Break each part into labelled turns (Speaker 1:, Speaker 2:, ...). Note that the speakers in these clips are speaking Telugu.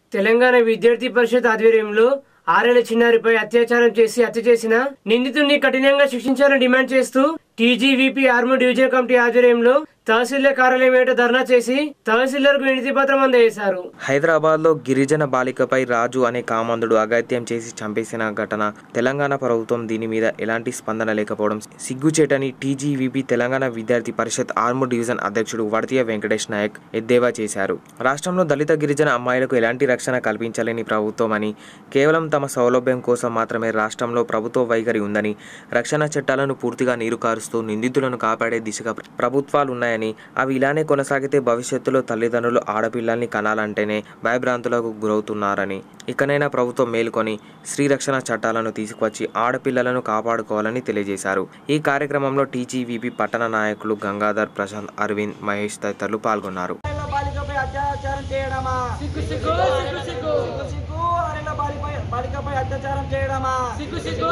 Speaker 1: తెలంగాణ విద్యార్థి పరిషత్ ఆధ్వర్యంలో ఆరేళ్ల చిన్నారిపై అత్యాచారం చేసి హత్య చేసిన నిందితుడిని కఠినంగా శిక్షించాలని డిమాండ్ చేస్తూ టీజీవీపీ ఆర్మూర్ డివిజన్ కమిటీ ఆధ్వర్యంలో తహసీల్దార్ కార్యాలయం ఏట ధర్నా చేసి తహసీల్దార్కు వినతి పత్రం అందజేశారు
Speaker 2: హైదరాబాద్లో గిరిజన బాలికపై రాజు అనే కామందుడు అగత్యం చేసి చంపేసిన ఘటన తెలంగాణ ప్రభుత్వం దీని మీద ఎలాంటి స్పందన లేకపోవడం సిగ్గుచేటని టీజీవీపీ తెలంగాణ విద్యార్థి పరిషత్ ఆర్మూర్ డివిజన్ అధ్యక్షుడు వడతీయ వెంకటేష్ నాయక్ ఎద్దేవా చేశారు రాష్ట్రంలో దళిత గిరిజన అమ్మాయిలకు ఎలాంటి రక్షణ కల్పించలేని ప్రభుత్వం అని కేవలం తమ సౌలభ్యం కోసం మాత్రమే రాష్ట్రంలో ప్రభుత్వ వైఖరి ఉందని రక్షణ చట్టాలను పూర్తిగా నీరు కారుస్తూ నిందితులను కాపాడే దిశగా ప్రభుత్వాలు ఉన్నాయని అవి ఇలానే కొనసాగితే భవిష్యత్తులో తల్లిదండ్రులు ఆడపిల్లల్ని కనాలంటేనే భయభ్రాంతులకు గురవుతున్నారని ఇకనైనా ప్రభుత్వం మేల్కొని స్త్రీ రక్షణ చట్టాలను తీసుకువచ్చి ఆడపిల్లలను కాపాడుకోవాలని తెలియజేశారు ఈ కార్యక్రమంలో టీజీవీపీ పట్టణ నాయకులు గంగాధర్ ప్రశాంత్ అరవింద్ మహేష్ తదితరులు పాల్గొన్నారు
Speaker 3: ఆరేళ్ల బాలికపై అత్యాచారం చేయడమా సిగ్గు సిగ్గు సిగ్గు సిగ్గు సిగ్గు సిగ్గు ఆరేళ్ల బాలిపై బాలికపై అత్యాచారం చేయడమా సిగ్గు సిగ్గు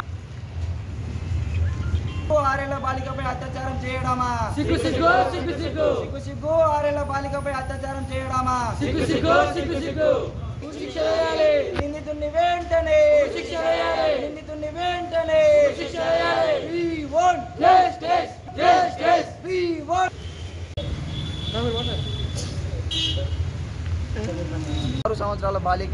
Speaker 3: ఆరేళ్ల బాలికపై అత్యాచారం చేయడమా సిగ్గు సిగ్గు సిగ్గు సిగ్గు సిగ్గు సిగ్గు ఆరేళ్ల బాలికపై అత్యాచారం చేయడమా సిగ్గు సిగ్గు సిగ్గు సిగ్గు శిక్ష వేయాలి నిందితుడిని వెంటనే శిక్ష వేయాలి నిందితుడిని వెంటనే శిక్ష వేయాలి we want justice justice we want ఆరు సంవత్సరాల బాలిక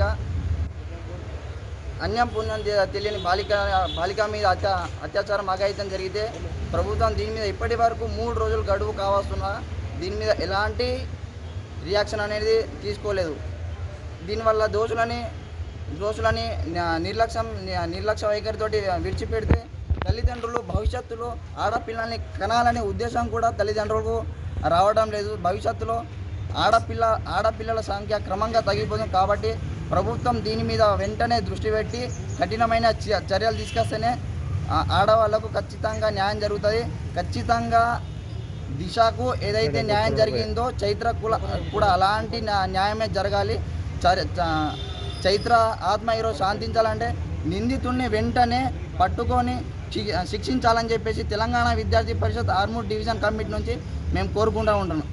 Speaker 3: అన్యం పుణ్యం తె- తెలియని బాలిక బాలిక మీద అత్యా అత్యాచారం అఘాయితం జరిగితే ప్రభుత్వం దీని మీద ఇప్పటి వరకు మూడు రోజులు గడువు కావాల్సిన దీని మీద ఎలాంటి రియాక్షన్ అనేది తీసుకోలేదు దీనివల్ల దోషులని దోషులని న- నిర్లక్ష్యం ని- నిర్లక్ష్య వైఖరితోటి విడిచిపెడితే తల్లిదండ్రులు భవిష్యత్తులో ఆడపిల్లల్ని కనాలనే ఉద్దేశం కూడా తల్లిదండ్రులకు రావడం లేదు భవిష్యత్తులో ఆడపిల్ల ఆడపిల్లల సంఖ్య క్రమంగా తగ్గిపోతుంది కాబట్టి ప్రభుత్వం దీని మీద వెంటనే దృష్టి పెట్టి కఠినమైన చ- చర్యలు తీసుకొస్తేనే ఆ- ఆడవాళ్లకు ఖచ్చితంగా న్యాయం జరుగుతుంది ఖచ్చితంగా దిశకు ఏదైతే న్యాయం జరిగిందో చైత్ర కుల కూడా అలాంటి న్యా- న్యాయమే జరగాలి చర- చ- చైత్ర ఆత్మ ఈరోజు శాంతించాలంటే నిందితుడిని వెంటనే పట్టుకొని శి- శిక్షించాలని చెప్పేసి తెలంగాణ విద్యార్థి పరిషత్ ఆర్మూర్ డివిజన్ కమిటీ నుంచి మేము కోరుకుంటూ ఉంటున్నాం